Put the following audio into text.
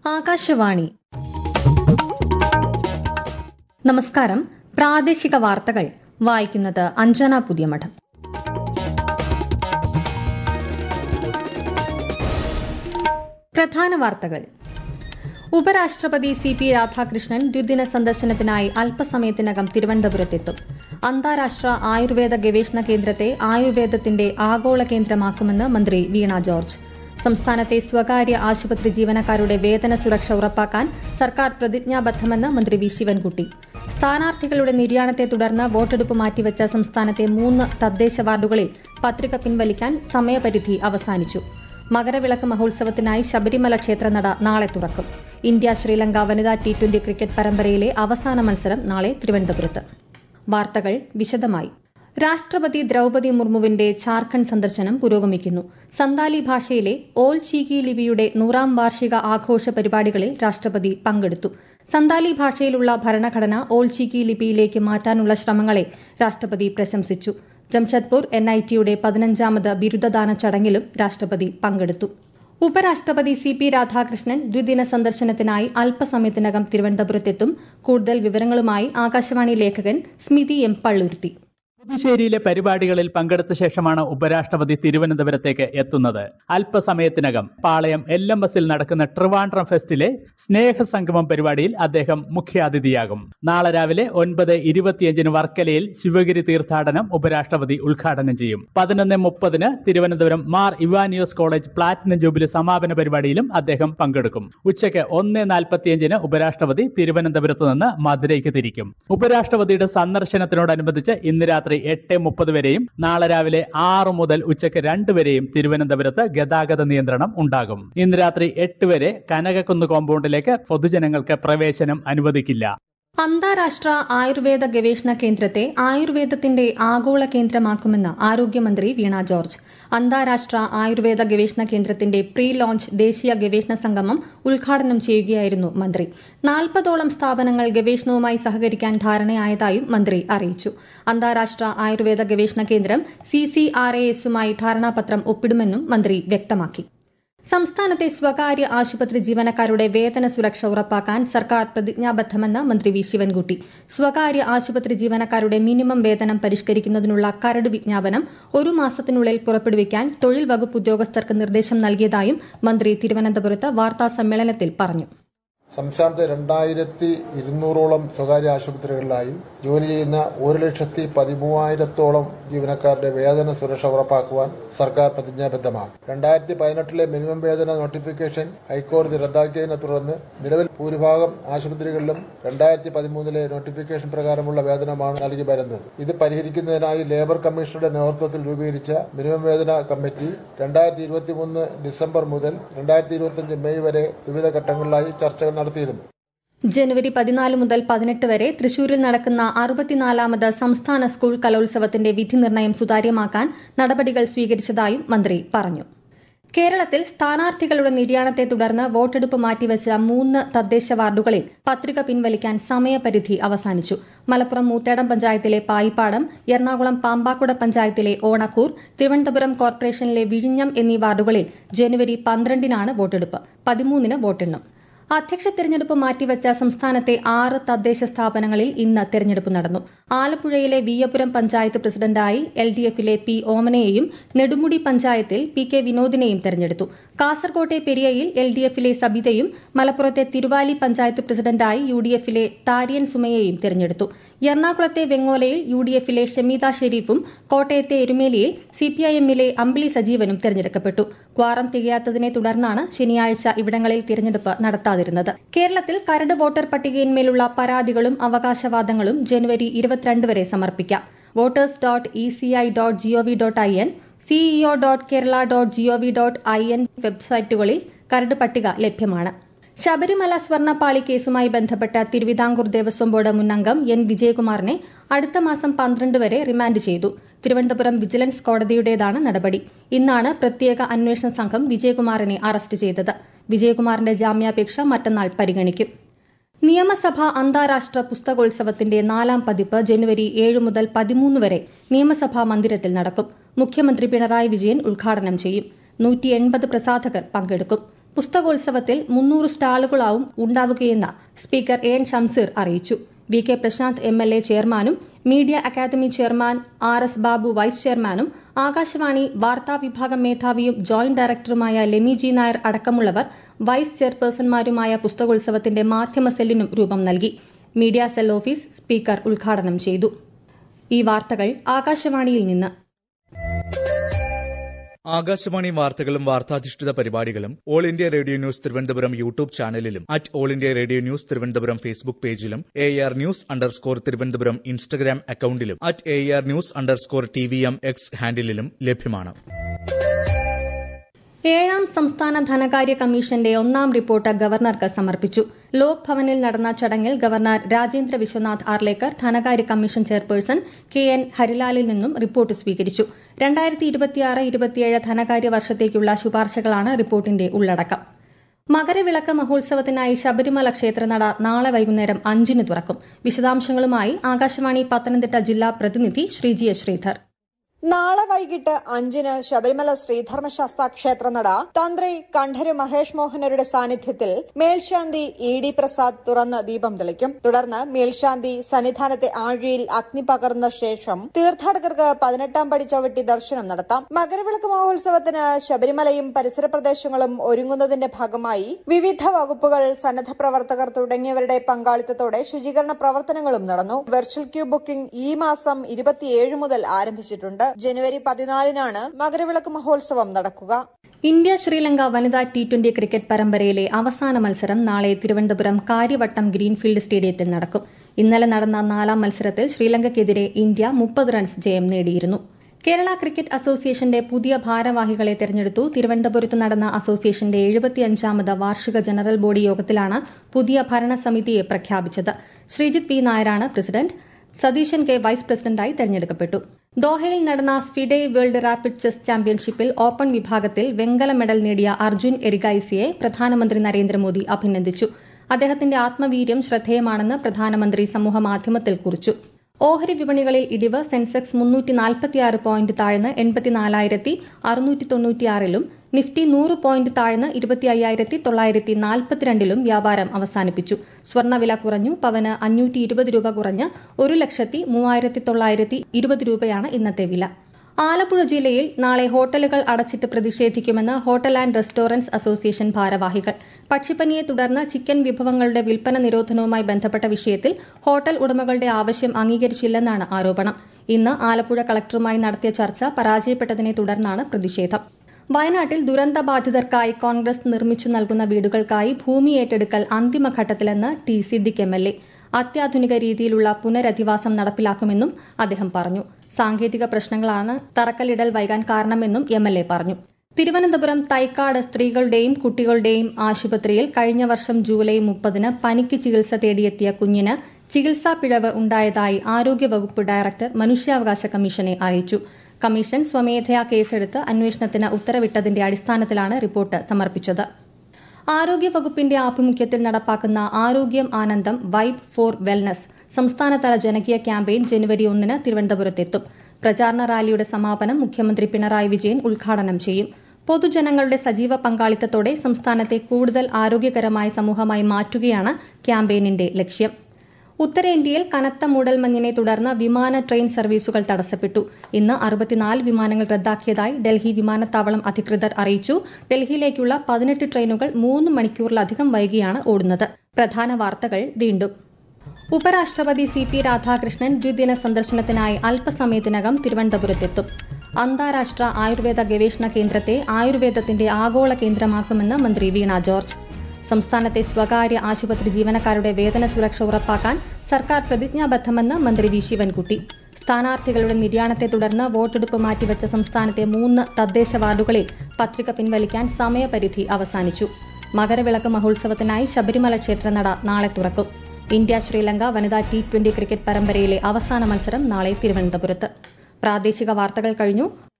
ആകാശവാണി നമസ്കാരം പ്രാദേശിക വാർത്തകൾ വായിക്കുന്നത് അഞ്ജന പുതിയമഠം പ്രധാന വാർത്തകൾ ഉപരാഷ്ട്രപതി സി പി രാധാകൃഷ്ണൻ ദ്വിദിന സന്ദർശനത്തിനായി അല്പസമയത്തിനകം തിരുവനന്തപുരത്തെത്തും അന്താരാഷ്ട്ര ആയുർവേദ ഗവേഷണ കേന്ദ്രത്തെ ആയുർവേദത്തിന്റെ ആഗോള കേന്ദ്രമാക്കുമെന്ന് മന്ത്രി വീണ ജോർജ് സംസ്ഥാനത്തെ സ്വകാര്യ ആശുപത്രി ജീവനക്കാരുടെ വേതന സുരക്ഷ ഉറപ്പാക്കാൻ സർക്കാർ പ്രതിജ്ഞാബദ്ധമെന്ന് മന്ത്രി വി ശിവൻകുട്ടി സ്ഥാനാർത്ഥികളുടെ നിര്യാണത്തെ തുടർന്ന് വോട്ടെടുപ്പ് മാറ്റിവച്ച സംസ്ഥാനത്തെ മൂന്ന് തദ്ദേശ വാർഡുകളിൽ പത്രിക പിൻവലിക്കാൻ സമയപരിധി അവസാനിച്ചു മകരവിളക്ക് മഹോത്സവത്തിനായി ശബരിമല ക്ഷേത്രനട നാളെ തുറക്കും ഇന്ത്യ ശ്രീലങ്ക വനിതാ ടി ട്വന്റി ക്രിക്കറ്റ് പരമ്പരയിലെ അവസാന മത്സരം നാളെ തിരുവനന്തപുരത്ത് വാർത്തകൾ വിശദമായി രാഷ്ട്രപതി ദ്രൌപതി മുർമുവിന്റെ ഝാർഖണ്ഡ് സന്ദർശനം പുരോഗമിക്കുന്നു സന്താലി ഭാഷയിലെ ഓൽ ചീക്കി ലിപിയുടെ നൂറാം വാർഷിക ആഘോഷ പരിപാടികളിൽ രാഷ്ട്രപതി പങ്കെടുത്തു സന്താലി ഭാഷയിലുള്ള ഭരണഘടന ഓൽ ചീക്കി ലിപിയിലേക്ക് മാറ്റാനുള്ള ശ്രമങ്ങളെ രാഷ്ട്രപതി പ്രശംസിച്ചു ജംഷഡ്പൂർ എൻ ഐ ടിയുടെ പതിനഞ്ചാമത് ബിരുദദാന ചടങ്ങിലും രാഷ്ട്രപതി പങ്കെടുത്തു ഉപരാഷ്ട്രപതി സി പി രാധാകൃഷ്ണൻ ദ്വിദിന സന്ദർശനത്തിനായി അല്പസമയത്തിനകം തിരുവനന്തപുരത്തെത്തും കൂടുതൽ വിവരങ്ങളുമായി ആകാശവാണി ലേഖകൻ സ്മിതി എം പള്ളുരുത്തി പുതുശ്ശേരിയിലെ പരിപാടികളിൽ പങ്കെടുത്ത ശേഷമാണ് ഉപരാഷ്ട്രപതി തിരുവനന്തപുരത്തേക്ക് എത്തുന്നത് അല്പസമയത്തിനകം പാളയം എൽ എം എസിൽ നടക്കുന്ന ട്രിവാൻഡ്രം ഫെസ്റ്റിലെ സ്നേഹസംഗമം പരിപാടിയിൽ അദ്ദേഹം മുഖ്യാതിഥിയാകും നാളെ രാവിലെ ഒൻപത് ഇരുപത്തിയഞ്ചിന് വർക്കലയിൽ ശിവഗിരി തീർത്ഥാടനം ഉപരാഷ്ട്രപതി ഉദ്ഘാടനം ചെയ്യും പതിനൊന്ന് മുപ്പതിന് Thiruvananthapuram Mar Ivanios college platinum jubilee സമാപന പരിപാടിയിലും അദ്ദേഹം പങ്കെടുക്കും ഉച്ചയ്ക്ക് ഒന്ന് നാൽപ്പത്തിയഞ്ചിന് ഉപരാഷ്ട്രപതി തിരുവനന്തപുരത്ത് നിന്ന് മധുരയ്ക്ക് തിരിക്കും ഉപരാഷ്ട്രപതിയുടെ സന്ദർശനത്തിനോടനുബന്ധിച്ച് ഇന്ന് രാത്രി എട്ട് മുപ്പത് വരെയും നാളെ രാവിലെ ആറ് മുതൽ ഉച്ചയ്ക്ക് രണ്ട് വരെയും തിരുവനന്തപുരത്ത് ഗതാഗത നിയന്ത്രണം ഉണ്ടാകും ഇന്ന് രാത്രി എട്ട് വരെ കനകക്കുന്ന് കോമ്പൗണ്ടിലേക്ക് പൊതുജനങ്ങൾക്ക് പ്രവേശനം അനുവദിക്കില്ല അന്താരാഷ്ട്ര ആയുർവേദ ഗവേഷണ കേന്ദ്രത്തെ ആയുർവേദത്തിന്റെ ആഗോള കേന്ദ്രമാക്കുമെന്ന് ആരോഗ്യമന്ത്രി വീണ ജോർജ് അന്താരാഷ്ട്ര ആയുർവേദ ഗവേഷണ കേന്ദ്രത്തിന്റെ പ്രീ ലോഞ്ച് ദേശീയ ഗവേഷണ സംഗമം ഉദ്ഘാടനം ചെയ്യുകയായിരുന്നു മന്ത്രി നാൽപ്പതോളം സ്ഥാപനങ്ങൾ ഗവേഷണവുമായി സഹകരിക്കാൻ ധാരണയായതായും മന്ത്രി അറിയിച്ചു അന്താരാഷ്ട്ര ആയുർവേദ ഗവേഷണ കേന്ദ്രം സി സി ആർ എ എസുമായി ധാരണാപത്രം ഒപ്പിടുമെന്നും മന്ത്രി വ്യക്തമാക്കി സംസ്ഥാനത്തെ സ്വകാര്യ ആശുപത്രി ജീവനക്കാരുടെ വേതന സുരക്ഷ ഉറപ്പാക്കാൻ സർക്കാർ പ്രതിജ്ഞാബദ്ധമെന്ന് മന്ത്രി വി ശിവൻകുട്ടി സ്വകാര്യ ആശുപത്രി ജീവനക്കാരുടെ മിനിമം വേതനം പരിഷ്കരിക്കുന്നതിനുള്ള കരട് വിജ്ഞാപനം ഒരു മാസത്തിനുള്ളിൽ പുറപ്പെടുവിക്കാൻ തൊഴിൽ വകുപ്പ് ഉദ്യോഗസ്ഥർക്ക് നിർദ്ദേശം നൽകിയതായും മന്ത്രി തിരുവനന്തപുരത്ത് വാർത്താ സമ്മേളനത്തിൽ പറഞ്ഞു സംസ്ഥാനത്ത് രണ്ടായിരത്തി ഇരുന്നൂറോളം സ്വകാര്യ ആശുപത്രികളിലായി ജോലി ചെയ്യുന്ന ഒരു ലക്ഷത്തി പതിമൂവായിരത്തോളം ജീവനക്കാരുടെ വേതന സുരക്ഷ ഉറപ്പാക്കുവാൻ സർക്കാർ പ്രതിജ്ഞാബദ്ധമാണ് രണ്ടായിരത്തി പതിനെട്ടിലെ മിനിമം വേതന നോട്ടിഫിക്കേഷൻ ഹൈക്കോടതി റദ്ദാക്കിയതിനെ തുടർന്ന് നിലവിൽ ഭൂരിഭാഗം ആശുപത്രികളിലും രണ്ടായിരത്തി പതിമൂന്നിലെ നോട്ടിഫിക്കേഷൻ പ്രകാരമുള്ള വേതനമാണ് നൽകി വരുന്നത് ഇത് പരിഹരിക്കുന്നതിനായി ലേബർ കമ്മീഷണറുടെ നേതൃത്വത്തിൽ രൂപീകരിച്ച മിനിമം വേതന കമ്മിറ്റി രണ്ടായിരത്തി ഇരുപത്തിമൂന്ന് ഡിസംബർ മുതൽ രണ്ടായിരത്തി ഇരുപത്തിയഞ്ച് മെയ് വരെ വിവിധ ഘട്ടങ്ങളിലായി ചർച്ചകൾ നടത്തിയിരുന്നു ജനുവരി പതിനാല് മുതൽ പതിനെട്ട് വരെ തൃശൂരിൽ നടക്കുന്ന അറുപത്തിനാലാമത് സംസ്ഥാന സ്കൂൾ കലോത്സവത്തിന്റെ വിധി നിർണയം സുതാര്യമാക്കാൻ നടപടികൾ സ്വീകരിച്ചതായും മന്ത്രി പറഞ്ഞു കേരളത്തിൽ സ്ഥാനാർത്ഥികളുടെ നിര്യാണത്തെ തുടർന്ന് വോട്ടെടുപ്പ് മാറ്റിവെച്ച മൂന്ന് തദ്ദേശ വാർഡുകളിൽ പത്രിക പിൻവലിക്കാൻ സമയപരിധി അവസാനിച്ചു മലപ്പുറം മൂത്തേടം പഞ്ചായത്തിലെ പായിപ്പാടം എറണാകുളം പാമ്പാക്കുട പഞ്ചായത്തിലെ ഓണക്കൂർ തിരുവനന്തപുരം കോർപ്പറേഷനിലെ വിഴിഞ്ഞം എന്നീ വാർഡുകളിൽ ജനുവരി പന്ത്രണ്ടിനാണ് വോട്ടെടുപ്പ് പതിമൂന്നിന് വോട്ടെണ്ണും അധ്യക്ഷ തെരഞ്ഞെടുപ്പ് മാറ്റിവെച്ച സംസ്ഥാനത്തെ ആറ് തദ്ദേശ സ്ഥാപനങ്ങളിൽ ഇന്ന് തെരഞ്ഞെടുപ്പ് നടന്നു ആലപ്പുഴയിലെ വിയ്യപുരം പഞ്ചായത്ത് പ്രസിഡന്റായി എൽ ഡി എഫിലെ പി ഓമനയെയും നെടുമുടി പഞ്ചായത്തിൽ പി കെ വിനോദിനെയും തെരഞ്ഞെടുത്തു കാസർകോട്ടെ പെരിയയിൽ എൽ ഡി എഫിലെ സബിതയും മലപ്പുറത്തെ തിരുവാലി പഞ്ചായത്ത് പ്രസിഡന്റായി യു ഡി എഫിലെ താരിയൻ സുമയെയും തെരഞ്ഞെടുത്തു എറണാകുളത്തെ വെങ്ങോലയിൽ യു ഡി എഫിലെ ഷമീദ ഷെരീഫും കോട്ടയത്തെ എരുമേലിയിൽ സിപിഐഎമ്മിലെ അമ്പിളി സജീവനും തെരഞ്ഞെടുക്കപ്പെട്ടു ക്വാറം തികയാത്തതിനെ തുടർന്നാണ് ശനിയാഴ്ച ഇവിടങ്ങളിൽ തിരഞ്ഞെടുപ്പ് നടത്താതിരുന്നത് കേരളത്തിൽ കരട് വോട്ടർ പട്ടികയിന്മേലുള്ള പരാതികളും അവകാശവാദങ്ങളും ജനുവരി ഇരുപത്തിരണ്ട് വരെ സമർപ്പിക്കാം voters dot E C I dot G O V dot I N CEO dot Kerala dot G O V dot I N വെബ്സൈറ്റുകളിൽ കരട് പട്ടിക ലഭ്യമാണ് ശബരിമല സ്വർണ്ണപ്പാളി കേസുമായി ബന്ധപ്പെട്ട തിരുവിതാംകൂർ ദേവസ്വം ബോർഡ് മുൻ അംഗം എൻ വിജയകുമാറിനെ അടുത്ത മാസം പന്ത്രണ്ട് വരെ റിമാൻഡ് ചെയ്തു തിരുവനന്തപുരം വിജിലൻസ് കോടതിയുടേതാണ് നടപടി ഇന്നാണ് പ്രത്യേക അന്വേഷണ സംഘം വിജയകുമാറിനെ അറസ്റ്റ് ചെയ്തത് വിജയകുമാറിന്റെ ജാമ്യാപേക്ഷ മറ്റന്നാൾ പരിഗണിക്കും നിയമസഭ അന്താരാഷ്ട്ര പുസ്തകോത്സവത്തിന്റെ നാലാം പതിപ്പ് ജനുവരി ഏഴ് മുതൽ പതിമൂന്ന് വരെ നിയമസഭാ മന്ദിരത്തിൽ നടക്കും മുഖ്യമന്ത്രി പിണറായി വിജയൻ ഉദ്ഘാടനം ചെയ്യും നൂറ്റി എൺപത് പ്രസാധകർ പങ്കെടുക്കും പുസ്തകോത്സവത്തിൽ മുന്നൂറ് സ്റ്റാളുകളാവും ഉണ്ടാവുകയെന്ന് സ്പീക്കർ എ എൻ ഷംസീർ അറിയിച്ചു V K Prasanth M L A ചെയർമാനും media academy chairman R S Babu vice ചെയർമാനും ആകാശവാണി വാർത്താ വിഭാഗം മേധാവിയും ജോയിന്റ് ഡയറക്ടറുമായ ലെമി ജി നായർ അടക്കമുള്ളവർ വൈസ് ചെയർപേഴ്സൺമാരുമായ പുസ്തകോത്സവത്തിന്റെ മാധ്യമ സെല്ലിനും രൂപം നൽകി മീഡിയ സെൽ ഓഫീസ് സ്പീക്കർ ഉദ്ഘാടനം ചെയ്തു ഈ വാർത്തകൾ ആകാശവാണിയിൽ നിന്ന് ആകാശവാണി വാർത്തകളും വാർത്താധിഷ്ഠിത പരിപാടികളും all India radio news Thiruvananthapuram YouTube ചാനലിലും at all India radio news Thiruvananthapuram Facebook പേജിലും A R news underscore Thiruvananthapuram Instagram അക്കൌണ്ടിലും at A R news underscore T V M X ഹാൻഡിലും ലഭ്യമാണ് ഏഴാം സംസ്ഥാന ധനകാര്യ കമ്മീഷന്റെ ഒന്നാം റിപ്പോർട്ട് ഗവർണർക്ക് സമർപ്പിച്ചു ലോക് ഭവനിൽ നടന്ന ചടങ്ങിൽ ഗവർണർ രാജേന്ദ്ര വിശ്വനാഥ് ആർലേക്കർ ധനകാര്യ കമ്മീഷൻ ചെയർപേഴ്സൺ കെ എൻ ഹരിലാലിൽ നിന്നും റിപ്പോർട്ട് സ്വീകരിച്ചു രണ്ടായിരത്തി ഇരുപത്തിയാറ് ഇരുപത്തിയേഴ് ധനകാര്യ വർഷത്തേക്കുള്ള ശുപാർശകളാണ് റിപ്പോർട്ടിന്റെ ഉള്ളടക്കം മകരവിളക്ക് മഹോത്സവത്തിനായി ശബരിമല ക്ഷേത്രനട നാളെ വൈകുന്നേരം അഞ്ചിന് തുറക്കും വിശദാംശങ്ങളുമായി ആകാശവാണി പത്തനംതിട്ട ജില്ലാ പ്രതിനിധി ശ്രീജി എസ് ശ്രീധർ നാളെ വൈകിട്ട് അഞ്ചിന് ശബരിമല ശ്രീധർമ്മശാസ്ത ക്ഷേത്രനട തന്ത്രി കണ്ഠര് മഹേഷ് മോഹനരുടെ സാന്നിധ്യത്തിൽ മേൽശാന്തി ഇ ഡി പ്രസാദ് തുറന്ന് ദീപം തെളിക്കും തുടർന്ന് മേൽശാന്തി സന്നിധാനത്തെ ആഴിയിൽ അഗ്നി പകർന്ന ശേഷം തീർത്ഥാടകർക്ക് പതിനെട്ടാം പടി ചവിട്ടി ദർശനം നടത്താം മകരവിളക്ക് മഹോത്സവത്തിന് ശബരിമലയും പരിസര പ്രദേശങ്ങളും ഒരുങ്ങുന്നതിന്റെ ഭാഗമായി വിവിധ വകുപ്പുകൾ സന്നദ്ധ പ്രവർത്തകർ തുടങ്ങിയവരുടെ പങ്കാളിത്തത്തോടെ ശുചീകരണ പ്രവർത്തനങ്ങളും നടന്നു വെർച്വൽ ക്യൂ ബുക്കിംഗ് ഈ മാസം ഇരുപത്തിയേഴ് മുതൽ ആരംഭിച്ചിട്ടുണ്ട് ജനുവരി പതിനാലിനാണ് മകരവിളക്ക് മഹോത്സവം നടക്കുക ഇന്ത്യ ശ്രീലങ്ക വനിതാ ടി ട്വന്റി ക്രിക്കറ്റ് പരമ്പരയിലെ അവസാന മത്സരം നാളെ തിരുവനന്തപുരം കാര്യവട്ടം ഗ്രീൻഫീൽഡ് സ്റ്റേഡിയത്തിൽ നടക്കും ഇന്നലെ നടന്ന നാലാം മത്സരത്തിൽ ശ്രീലങ്കയ്ക്കെതിരെ ഇന്ത്യ മുപ്പത് റൺസ് ജയം നേടിയിരുന്നു കേരള ക്രിക്കറ്റ് അസോസിയേഷന്റെ പുതിയ ഭാരവാഹികളെ തെരഞ്ഞെടുത്തു തിരുവനന്തപുരത്ത് നടന്ന അസോസിയേഷന്റെ എഴുപത്തിയഞ്ചാമത് വാർഷിക ജനറൽ ബോഡി യോഗത്തിലാണ് പുതിയ ഭരണസമിതിയെ പ്രഖ്യാപിച്ചത് ശ്രീജിത്ത് പി നായരാണ് പ്രസിഡന്റ് സതീശൻ കെ വൈസ് പ്രസിഡന്റായി തെരഞ്ഞെടുക്കപ്പെട്ടു ദോഹയിൽ നടന്ന ഫിഡെ വേൾഡ് റാപ്പിഡ് ചെസ് ചാമ്പ്യൻഷിപ്പിൽ ഓപ്പൺ വിഭാഗത്തിൽ വെങ്കല മെഡൽ നേടിയ അർജുൻ എരിഗൈസിയെ പ്രധാനമന്ത്രി നരേന്ദ്രമോദി അഭിനന്ദിച്ചു അദ്ദേഹത്തിന്റെ ആത്മവീര്യം ശ്രദ്ധേയമാണെന്ന് പ്രധാനമന്ത്രി സമൂഹമാധ്യമത്തിൽ കുറിച്ചു ഓഹരി വിപണികളിൽ ഇടിവ് സെൻസെക്സ് മുന്നൂറ്റി നാൽപ്പത്തിയാറ് പോയിന്റ് താഴ്ന്ന് എൺപത്തിനാലായിരത്തി അറുന്നൂറ്റി തൊണ്ണൂറ്റിയാറിലും നിഫ്റ്റി നൂറ് പോയിന്റ് താഴ്ന്ന് ഇരുപത്തി അയ്യായിരത്തി തൊള്ളായിരത്തി നാൽപ്പത്തിരണ്ടിലും വ്യാപാരം അവസാനിപ്പിച്ചു സ്വർണ്ണവില കുറഞ്ഞു പവന് അഞ്ഞൂറ്റി ഇരുപത് രൂപ കുറഞ്ഞ് ഒരു ലക്ഷത്തി മൂവായിരത്തി തൊള്ളായിരത്തി ഇരുപത് രൂപയാണ് ഇന്നത്തെ വില ആലപ്പുഴ ജില്ലയിൽ നാളെ ഹോട്ടലുകൾ അടച്ചിട്ട് പ്രതിഷേധിക്കുമെന്ന് ഹോട്ടൽ ആൻഡ് റെസ്റ്റോറന്റ്സ് അസോസിയേഷൻ ഭാരവാഹികൾ പക്ഷിപ്പനിയെ തുടർന്ന് ചിക്കൻ വിഭവങ്ങളുടെ വിൽപ്പന നിരോധനവുമായി ബന്ധപ്പെട്ട വിഷയത്തിൽ ഹോട്ടൽ ഉടമകളുടെ ആവശ്യം അംഗീകരിച്ചില്ലെന്നാണ് ആരോപണം ഇന്ന് ആലപ്പുഴ കളക്ടറുമായി നടത്തിയ ചർച്ച പരാജയപ്പെട്ടതിനെ തുടർന്നാണ് പ്രതിഷേധം വയനാട്ടിൽ ദുരന്തബാധിതർക്കായി കോൺഗ്രസ് നിർമ്മിച്ചു നൽകുന്ന വീടുകൾക്കായി ഭൂമി ഏറ്റെടുക്കൽ അന്തിമഘട്ടത്തിലെന്ന് T Siddique M L A അത്യാധുനിക രീതിയിലുള്ള പുനരധിവാസം നടപ്പിലാക്കുമെന്നും അദ്ദേഹം പറഞ്ഞു സാങ്കേതിക പ്രശ്നങ്ങളാണ് തറക്കല്ലിടൽ വൈകാൻ കാരണമെന്നും എം എൽ എ പറഞ്ഞു തിരുവനന്തപുരം തൈക്കാട് സ്ത്രീകളുടെയും കുട്ടികളുടെയും ആശുപത്രിയിൽ കഴിഞ്ഞ വർഷം ജൂലൈ മുപ്പതിന് പനിക്ക് ചികിത്സ തേടിയെത്തിയ കുഞ്ഞിന് ചികിത്സാ പിഴവ് ഉണ്ടായതായി ആരോഗ്യവകുപ്പ് ഡയറക്ടർ മനുഷ്യാവകാശ കമ്മീഷനെ അറിയിച്ചു കമ്മീഷൻ സ്വമേധയാ കേസെടുത്ത് അന്വേഷണത്തിന് ഉത്തരവിട്ടതിന്റെ അടിസ്ഥാനത്തിലാണ് റിപ്പോർട്ട് സമർപ്പിച്ചത് ആരോഗ്യവകുപ്പിന്റെ ആഭിമുഖ്യത്തിൽ നടപ്പാക്കുന്ന ആരോഗ്യം ആനന്ദം വൈബ് ഫോർ വെൽനസ് സംസ്ഥാനതല ജനകീയ ക്യാമ്പയിൻ ജനുവരി ഒന്നിന് തിരുവനന്തപുരത്തെത്തും പ്രചാരണ റാലിയുടെ സമാപനം മുഖ്യമന്ത്രി പിണറായി വിജയൻ ഉദ്ഘാടനം ചെയ്യും പൊതുജനങ്ങളുടെ സജീവ പങ്കാളിത്തത്തോടെ സംസ്ഥാനത്തെ കൂടുതൽ ആരോഗ്യകരമായ സമൂഹമായി മാറ്റുകയാണ് ക്യാമ്പയിനിന്റെ ലക്ഷ്യം ഉത്തരേന്ത്യയിൽ കനത്ത മൂടൽമഞ്ഞിനെ തുടർന്ന് വിമാന ട്രെയിൻ സർവീസുകൾ തടസ്സപ്പെട്ടു ഇന്ന് അറുപത്തിനാല് വിമാനങ്ങൾ റദ്ദാക്കിയതായി ഡൽഹി വിമാനത്താവളം അധികൃതർ അറിയിച്ചു ഡൽഹിയിലേക്കുള്ള പതിനെട്ട് ട്രെയിനുകൾ മൂന്ന് മണിക്കൂറിലധികം വൈകിയാണ് ഓടുന്നത് പ്രധാന വാർത്തകൾ വീണ്ടും ഉപരാഷ്ട്രപതി സി പി രാധാകൃഷ്ണൻ ദ്വിദിന സന്ദർശനത്തിനായി അല്പസമയത്തിനകം തിരുവനന്തപുരത്തെത്തും അന്താരാഷ്ട്ര ആയുർവേദ ഗവേഷണ കേന്ദ്രത്തെ ആയുർവേദത്തിന്റെ ആഗോള കേന്ദ്രമാക്കുമെന്ന് മന്ത്രി വീണ ജോർജ് സംസ്ഥാനത്തെ സ്വകാര്യ ആശുപത്രി ജീവനക്കാരുടെ വേതന സുരക്ഷ ഉറപ്പാക്കാൻ സർക്കാർ പ്രതിജ്ഞാബദ്ധമെന്ന് മന്ത്രി വി ശിവൻകുട്ടി സ്ഥാനാർത്ഥികളുടെ നിര്യാണത്തെ തുടർന്ന് വോട്ടെടുപ്പ് മാറ്റിവച്ച സംസ്ഥാനത്തെ മൂന്ന് തദ്ദേശ വാർഡുകളിൽ പത്രിക പിൻവലിക്കാൻ സമയപരിധി അവസാനിച്ചു മകരവിളക്ക് മഹോത്സവത്തിനായി ശബരിമല ക്ഷേത്രനട നാളെ തുറക്കും ഇന്ത്യ ശ്രീലങ്ക വനിതാ ടി ട്വന്റി ക്രിക്കറ്റ് പരമ്പരയിലെ അവസാന മത്സരം നാളെ തിരുവനന്തപുരത്ത് പ്രാദേശിക വാർത്തകൾ കഴിഞ്ഞു